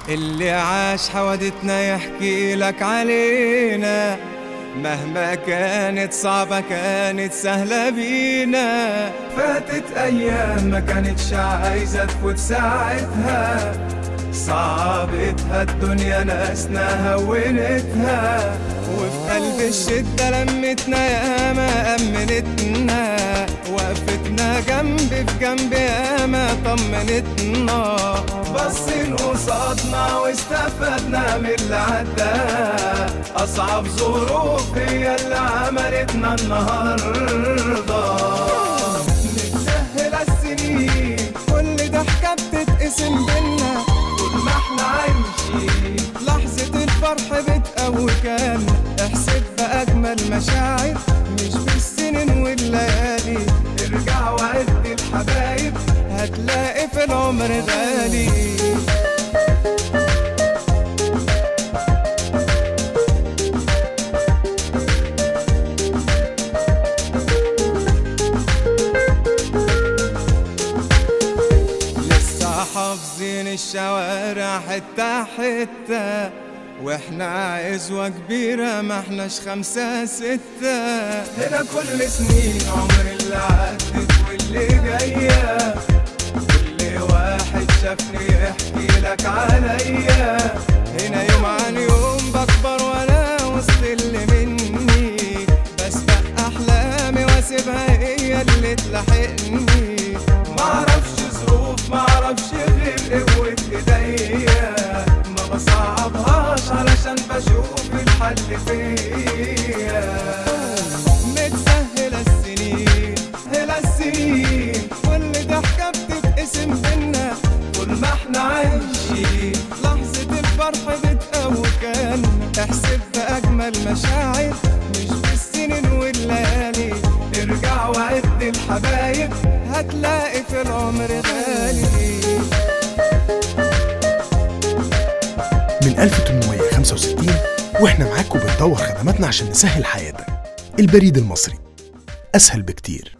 اللي عاش حوادتنا يحكي لك علينا مهما كانت صعبة كانت سهلة بينا فاتت أيام ما كانتش عايزة تفوت ساعتها صعبتها الدنيا ناسنا هونتها وفي قلب الشدة لمتنا ياما أمنتنا وقفتنا جنب في جنب ياما طمنتنا بصين قصادنا واستفدنا من اللي عدى أصعب ظروف هي اللي عملتنا النهارده متسهل السنين كل ضحكة بتتقسم بينا طول ما احنا عايشين لحظة الفرح بتقوي كان احسب بأجمل مشاعر مش بالسنين والليالي ارجع وعد الحبايب هتلاقي في العمر غالي لسه حافظين الشوارع حتة حتة واحنا عزوة كبيرة ما احناش خمسة ستة هنا كل سنين عمر اللي عدت واللي جاية كل واحد شافني يحكي لك عليا هنا يوم عن يوم بكبر وانا وسط اللي مني بسبق احلامي واسيبها هي اللي تلاحقني معرفش ظروف معرفش غير قوة ايديا ما بصعبهاش علشان بشوف الحل فيا متسهلة السنين هلا السنين كل ضحكة بتتقسم بينا طول ما احنا عايشين لحظة الفرح بتقوي كان احسب بأجمل مشاعر مش بالسنين والليالي ارجع وعد الحبايب هتلاقي في العمر غالي من 1865 واحنا معاكم بنطور خدماتنا عشان نسهل حياتك البريد المصري اسهل بكتير